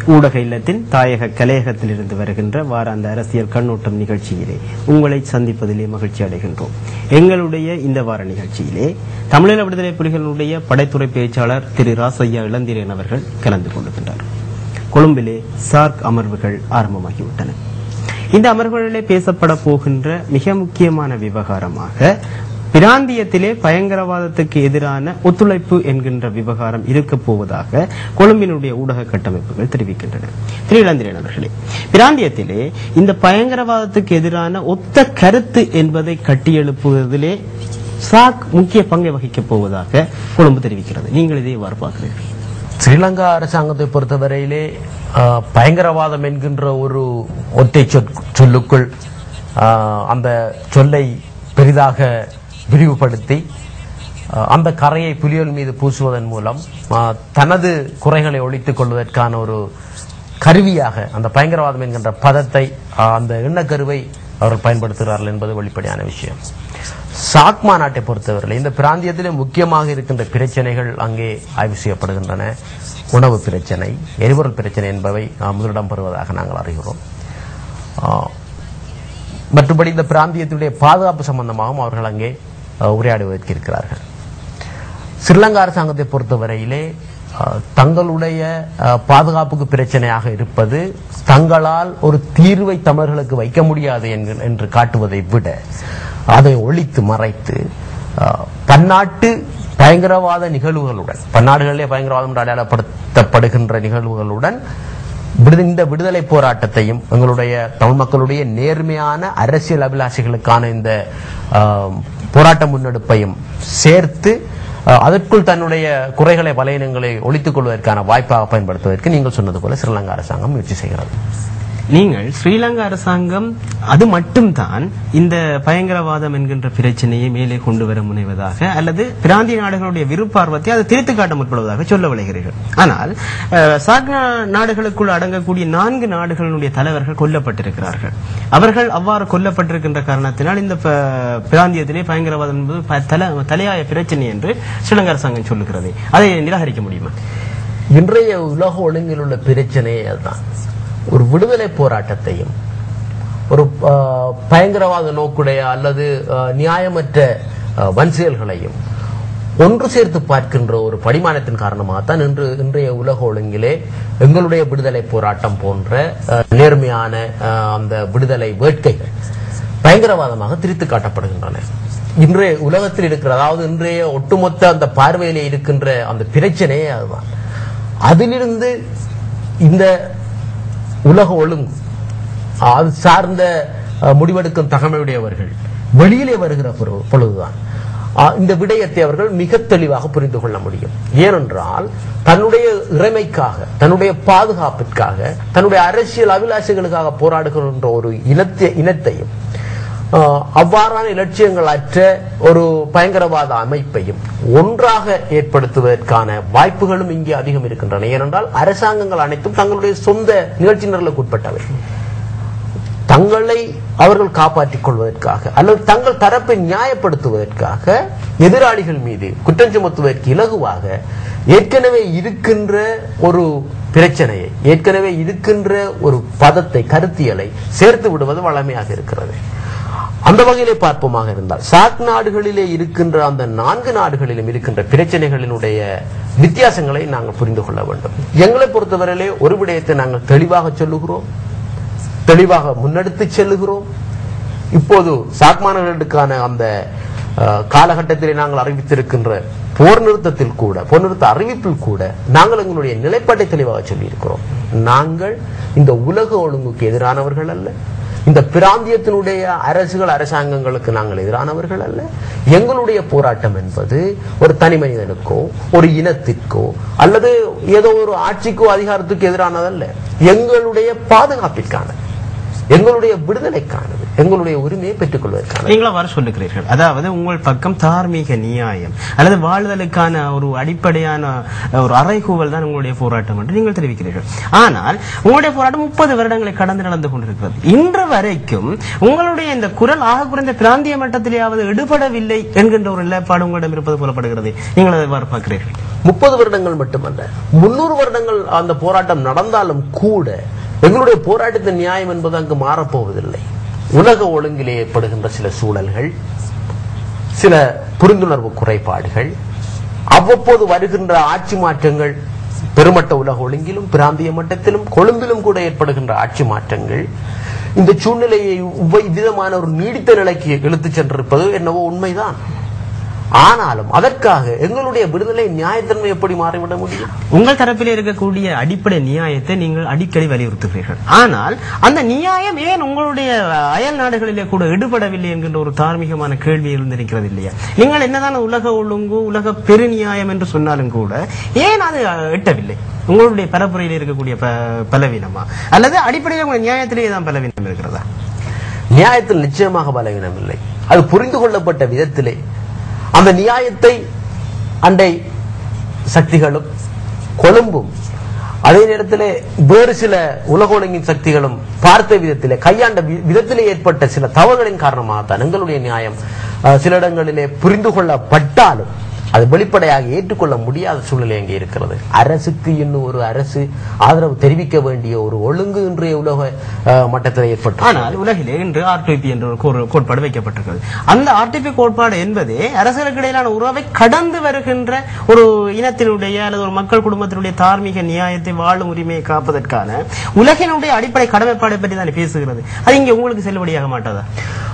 ஊடக இல்லத்தின் தாயக கலையகத்தில் இருந்து வருகின்ற வாராந்த அரசியல் கண்ணோட்டம் நிகழ்ச்சியிலே உங்களை சந்திப்பதிலே மகிழ்ச்சி அடைகின்றோம் எங்களுடைய இந்த வார நிகழ்ச்சியிலே தமிழீழ விடுதலை புலிகளுடைய படைத்துறை பேச்சாளர் திரு ராசையா இளந்திரன் அவர்கள் கலந்து கொள்ளுகின்றார் கொழும்பிலே சார்க் அமர்வுகள் ஆரம்பமாகிவிட்டன இந்த அமர்வுகளிலே பேசப்பட போகின்ற மிக முக்கியமான விவகாரமாக பிராந்தியத்திலே பயங்கரவாதத்துக்கு எதிரான ஒத்துழைப்பு என்கின்ற விவகாரம் இருக்க போவதாக கொழும்பினுடைய ஊடக கட்டமைப்புகள் தெரிவிக்கின்றன திரு இளந்திரன் அவர்களே பிராந்தியத்திலே இந்த பயங்கரவாதத்துக்கு எதிரான ஒத்த கருத்து என்பதை கட்டியெழுப்புவதிலே சாக் முக்கிய பங்கை வகிக்கப் போவதாக கொழும்பு தெரிவிக்கிறது நீங்கள் இதை எவ்வாறு பார்க்கிறீர்கள் ஸ்ரீலங்கா அரசாங்கத்தை பொறுத்தவரையிலே ஆஹ், பயங்கரவாதம் என்கின்ற ஒரு ஒற்றை சொற்- சொல்லுக்குள் ஆஹ், அந்த சொல்லை பெரிதாக விரிவுபடுத்தி ஆஹ், அந்த கரையை புலிகள் மீது பூசுவதன் மூலம் ஆஹ், தனது குறைகளை ஒழித்துக் கொள்வதற்கான ஒரு கருவியாக அந்த பயங்கரவாதம் என்கின்ற பதத்தை ஆஹ், அந்த எண்ணக்கருவை அவர்கள் பயன்படுத்துகிறார்கள் என்பது வெளிப்படையான விஷயம் சாக் மாநாட்டை பொறுத்தவரை இந்த பிராந்தியத்திலே முக்கியமாக இருக்கின்ற பிரச்சனைகள் அங்கே ஆய்வு செய்யப்படுகின்றன உணவு பிரச்சனை எரிபொருள் பிரச்சனை என்பவை ஆஹ், முதலிடம் பெறுவதாக நாங்கள் அறிகிறோம் ஆஹ், மற்றபடி இந்த பிராந்தியத்தினுடைய பாதுகாப்பு சம்பந்தமாகவும் அவர்கள் அங்கே ஆஹ், உரையாடுவதற்கு இருக்கிறார்கள் ஸ்ரீலங்கா அரசாங்கத்தை பொறுத்தவரையிலே அஹ், தங்களுடைய அஹ், பாதுகாப்புக்கு பிரச்சனையாக இருப்பது தங்களால் ஒரு தீர்வை தமிழர்களுக்கு வைக்க முடியாது என்க- என்று காட்டுவதை விட அதை ஒழித்து மறைத்து அஹ், பன்னாட்டு பயங்கரவாத நிகழ்வுகளுடன் பன்னாடுகளிலே பயங்கரவாதம் என்று அடையாளப்படுத்தப்படுகின்ற நிகழ்வுகளுடன் விடுத- இந்த விடுதலை போராட்டத்தையும் எங்களுடைய தமிழ் மக்களுடைய நேர்மையான அரசியல் அபிலாஷைகளுக்கான இந்த ஆம், போராட்ட முன்னெடுப்பையும் சேர்த்து அஹ், அதற்குள் தன்னுடைய குறைகளை பலவீனங்களை ஒழித்துக் கொள்வதற்கான வாய்ப்பாக பயன்படுத்துவதற்கு நீங்கள் சொன்னது போல ஸ்ரீலங்கா அரசாங்கம் முயற்சி செய்கிறது நீங்கள் ஸ்ரீலங்கா அரசாங்கம் அது மட்டும்தான் இந்த பயங்கரவாதம் என்கின்ற பிரச்சனையை மேலே கொண்டு வர முனைவதாக அல்லது பிராந்திய நாடுகளுடைய விருப்பார்வத்தை அது திருத்து காட்ட முற்படுவதாக சொல்ல விளைகிறீர்கள் ஆனால் அஹ், சாக் நா- நாடுகளுக்குள் அடங்கக்கூடிய நான்கு நாடுகளுடைய தலைவர்கள் கொல்லப்பட்டிருக்கிறார்கள் அவர்கள் அவ்வாறு கொல்லப்பட்டிருக்கின்ற காரணத்தினால் இந்த ப- பிராந்தியத்திலே பயங்கரவாதம் என்பது ப- தல- தலையாய பிரச்சனை என்று ஸ்ரீலங்கா அரசாங்கம் சொல்லுகிறது அதை நிராகரிக்க முடியுமா இன்றைய உலக ஒழுங்கில் உள்ள பிரச்சனையே அதுதான் ஒரு விடுதலை போராட்டத்தையும் ஒரு ஆஹ், பயங்கரவாத நோக்குடைய அல்லது ஆஹ், நியாயமற்ற ஆஹ், வன்செயல்களையும் ஒன்று சேர்த்து பார்க்கின்ற ஒரு படிமானத்தின் காரணமாகத்தான் இன்று இன்றைய உலக ஒழுங்கிலே எங்களுடைய விடுதலை போராட்டம் போன்ற ஆஹ், நேர்மையான ஆஹ், அந்த விடுதலை வேட்கைகள் பயங்கரவாதமாக திரித்து காட்டப்படுகின்றன இன்றைய உலகத்தில் இருக்கிற அதாவது இன்றைய ஒட்டுமொத்த அந்த பார்வையிலே இருக்கின்ற அந்த பிரச்சனையே அதுதான் அதிலிருந்து இந்த உலக ஒழுங்கு அது சார்ந்த அஹ், முடிவெடுக்கும் தகமையுடையவர்கள் வெளியிலே வருகிற பொரு- பொழுதுதான் அஹ், இந்த விடயத்தை அவர்கள் மிக தெளிவாக புரிந்து கொள்ள முடியும் ஏனென்றால் தன்னுடைய இறைமைக்காக தன்னுடைய பாதுகாப்பிற்காக தன்னுடைய அரசியல் அபிலாஷைகளுக்காக போராடுகின்ற ஒரு இனத்தை இனத்தையும் ஆஹ் அவ்வாறான இலட்சியங்கள் அற்ற ஒரு பயங்கரவாத அமைப்பையும் ஒன்றாக ஏற்படுத்துவதற்கான வாய்ப்புகளும் இங்கே அதிகம் இருக்கின்றன ஏனென்றால் அரசாங்கங்கள் அனைத்தும் தங்களுடைய சொந்த நிகழ்ச்சி நிரலுக்கு உட்பட்டவை தங்களை அவர்கள் காப்பாற்றிக் கொள்வதற்காக அல்லது தங்கள் தரப்பை நியாயப்படுத்துவதற்காக எதிராளிகள் மீது குற்றம் சுமத்துவதற்கு இலகுவாக ஏற்கனவே இருக்கின்ற ஒரு பிரச்சனையை ஏற்கனவே இருக்கின்ற ஒரு பதத்தை கருத்தியலை சேர்த்து விடுவது வளமையாக இருக்கிறது அந்த வகையிலே பார்ப்போமாக இருந்தால் சாக் நாடுகளிலே இருக்கின்ற அந்த நான்கு நாடுகளிலும் இருக்கின்ற பிரச்சனைகளினுடைய வித்தியாசங்களை நாங்கள் புரிந்து கொள்ள வேண்டும் எங்களை பொறுத்தவரையிலே ஒரு விடயத்தை நாங்கள் தெளிவாக சொல்லுகிறோம் தெளிவாக முன்னெடுத்து செல்லுகிறோம் இப்போது சாக் மாணவர்களுக்கான அந்த அஹ், காலகட்டத்திலே நாங்கள் அறிவித்திருக்கின்ற போர் நிறுத்தத்தில் கூட போர் நிறுத்த அறிவிப்பில் கூட நாங்கள் எங்களுடைய நிலைப்பாட்டை தெளிவாக சொல்லியிருக்கிறோம் நாங்கள் இந்த உலக ஒழுங்குக்கு எதிரானவர்கள் அல்ல இந்த பிராந்தியத்தினுடைய அரசுகள் அரசாங்கங்களுக்கு நாங்கள் எதிரானவர்கள் அல்ல எங்களுடைய போராட்டம் என்பது ஒரு தனி மனிதனுக்கோ ஒரு இனத்திற்கோ அல்லது ஏதோ ஒரு ஆட்சிக்கோ அதிகாரத்துக்கு எதிரானதல்ல எங்களுடைய பாதுகாப்பிற்கானது எங்களுடைய விடுதலைக்கானது எங்களுடைய உரிமையை பெற்றுக் கொள்வதற்கானது நீங்களும் வர சொல்லுகிறீர்கள் அதாவது உங்கள் பக்கம் தார்மீக நியாயம் அல்லது வாழ்தலுக்கான ஒரு அடிப்படையான அஹ், ஒரு அறைகூவல் தான் உங்களுடைய போராட்டம் என்று நீங்கள் தெரிவிக்கிறீர்கள் ஆனால் உங்களுடைய போராட்டம் முப்பது வருடங்களை கடந்து நடந்து கொண்டிருக்கிறது இன்று வரைக்கும் உங்களுடைய இந்த குரல் ஆக குறைந்த பிராந்திய மட்டத்திலேயாவது எடுபடவில்லை என்கின்ற ஒரு நிலைப்பாடு உங்களிடம் இருப்பது போலப்படுகிறது நீங்கள் அதை எவ்வாறு பார்க்கிறீர்கள் முப்பது வருடங்கள் மட்டுமல்ல முன்னூறு வருடங்கள் அந்த போராட்டம் நடந்தாலும் கூட எங்களுடைய போராட்டத்தின் நியாயம் என்பது அங்கு மாறப்போவதில்லை உலக ஒழுங்கிலே ஏற்படுகின்ற சில சூழல்கள் சில புரிந்துணர்வு குறைபாடுகள் அவ்வப்போது வருகின்ற ஆட்சி மாற்றங்கள் பெருமட்ட உலக ஒழுங்கிலும் பிராந்திய மட்டத்திலும் கொழும்பிலும் கூட ஏற்படுகின்ற ஆட்சி மாற்றங்கள் இந்த சூழ்நிலையை உவ்வை- விதமான ஒரு நீடித்த நிலைக்கு இழுத்துச் சென்றிருப்பது என்னவோ உண்மைதான் ஆனாலும் அதற்காக எங்களுடைய விடுதலை நியாயத்தன்மை எப்படி மாறிவிட முடியும் உங்கள் தரப்பில் இருக்கக்கூடிய அடிப்படை நியாயத்தை நீங்கள் அடிக்கடி வலியுறுத்துகிறீர்கள் ஆனால் அந்த நியாயம் ஏன் உங்களுடைய அயல் நாடுகளிலே கூட எடுபடவில்லை என்கின்ற ஒரு தார்மீகமான கேள்வி இருந்திருக்கிறது இல்லையா நீங்கள் என்னதான் உலக ஒழுங்கு உலக பெருநியாயம் என்று சொன்னாலும் கூட ஏன் அது அஹ், எட்டவில்லை உங்களுடைய பரப்புரையில் இருக்கக்கூடிய ப- பலவீனமா அல்லது அடிப்படையில் உங்கள் நியாயத்திலேயே தான் பலவீனம் இருக்கிறதா நியாயத்தில் நிச்சயமாக பலவீனம் இல்லை அது புரிந்து கொள்ளப்பட்ட விதத்திலே அந்த நியாயத்தை அண்டை சக்திகளும் கொழும்பும் அதே நேரத்திலே வேறு சில உலக ஒழுங்கின் சக்திகளும் பார்த்த விதத்திலே கையாண்ட வி- விதத்திலே ஏற்பட்ட சில தவறுகளின் காரணமாகத்தான் எங்களுடைய நியாயம் அஹ், சில இடங்களிலே புரிந்து கொள்ளப்பட்டாலும் அது வெளிப்படையாக ஏற்றுக்கொள்ள முடியாத சூழ்நிலை அங்கே இருக்கிறது அரசுக்கு இன்னும் ஒரு அரசு ஆதரவு தெரிவிக்க வேண்டிய ஒரு ஒழுங்கு இன்றைய உலக அஹ், மட்டத்தில் ஏற்பட்டு ஆனால் உலகிலே இன்று ஆர்டிபி என்ற ஒரு கோர்- கோட்பாடு வைக்கப்பட்டிருக்கிறது அந்த ஆர்டிபி கோட்பாடு என்பதே அரசுகளுக்கு இடையிலான உறவை கடந்து வருகின்ற ஒரு இனத்தினுடைய அல்லது ஒரு மக்கள் குடும்பத்தினுடைய தார்மீக நியாயத்தை வாழும் உரிமையை காப்பதற்கான உலகினுடைய அடிப்படை கடமைப்பாடை பற்றி தான் பேசுகிறது அது இங்கே உங்களுக்கு செல்லுபடியாக மாட்டாதா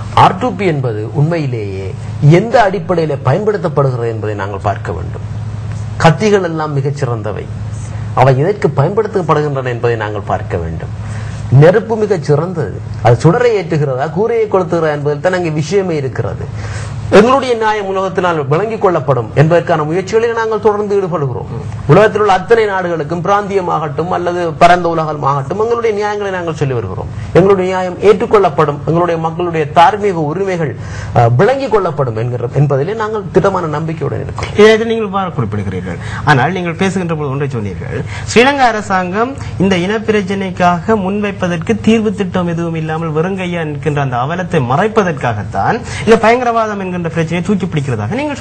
R2P என்பது உண்மையிலேயே எந்த அடிப்படையில பயன்படுத்தப்படுகிறது என்பதை நாங்கள் பார்க்க வேண்டும் கத்திகள் எல்லாம் மிகச் சிறந்தவை அவை எதற்கு பயன்படுத்தப்படுகின்றன என்பதை நாங்கள் பார்க்க வேண்டும் நெருப்பு மிகச் சிறந்தது அது சுடரை ஏற்றுகிறதா கூரையை கொளுத்துகிறதா என்பதில் தான் அங்கே விஷயமே இருக்கிறது எங்களுடைய நியாயம் உலகத்தினால் விளங்கிக் கொள்ளப்படும் என்பதற்கான முயற்சிகளில் நாங்கள் தொடர்ந்து ஈடுபடுகிறோம் உலகத்தில் உள்ள அத்தனை நாடுகளுக்கும் பிராந்தியமாகட்டும் அல்லது பரந்த உலகமாகட்டும் எங்களுடைய நியாயங்களை நாங்கள் சொல்லி வருகிறோம் எங்களுடைய நியாயம் ஏற்றுக்கொள்ளப்படும் எங்களுடைய மக்களுடைய தார்மீக உரிமைகள் அஹ், விளங்கிக் கொள்ளப்படும் என்கிற என்பதிலே நாங்கள் திட்டமான நம்பிக்கையுடன் இருக்கிறோம் இதை நீங்கள் இவ்வாறு குறிப்பிடுகிறீர்கள் ஆனால் நீங்கள் பேசுகின்ற போது ஒன்றை சொன்னீர்கள் ஸ்ரீலங்கா அரசாங்கம் இந்த இனப்பிரச்சனைக்காக முன்வைப்பதற்கு தீர்வு திட்டம் எதுவும் இல்லாமல் வெறுங்கையா நிற்கின்ற அந்த அவலத்தை மறைப்பதற்காகத்தான் இந்த பயங்கரவாதம் என்கின்ற பிரச்சனையை தூக்கி பிடிக்கிறதாக நீங்கள்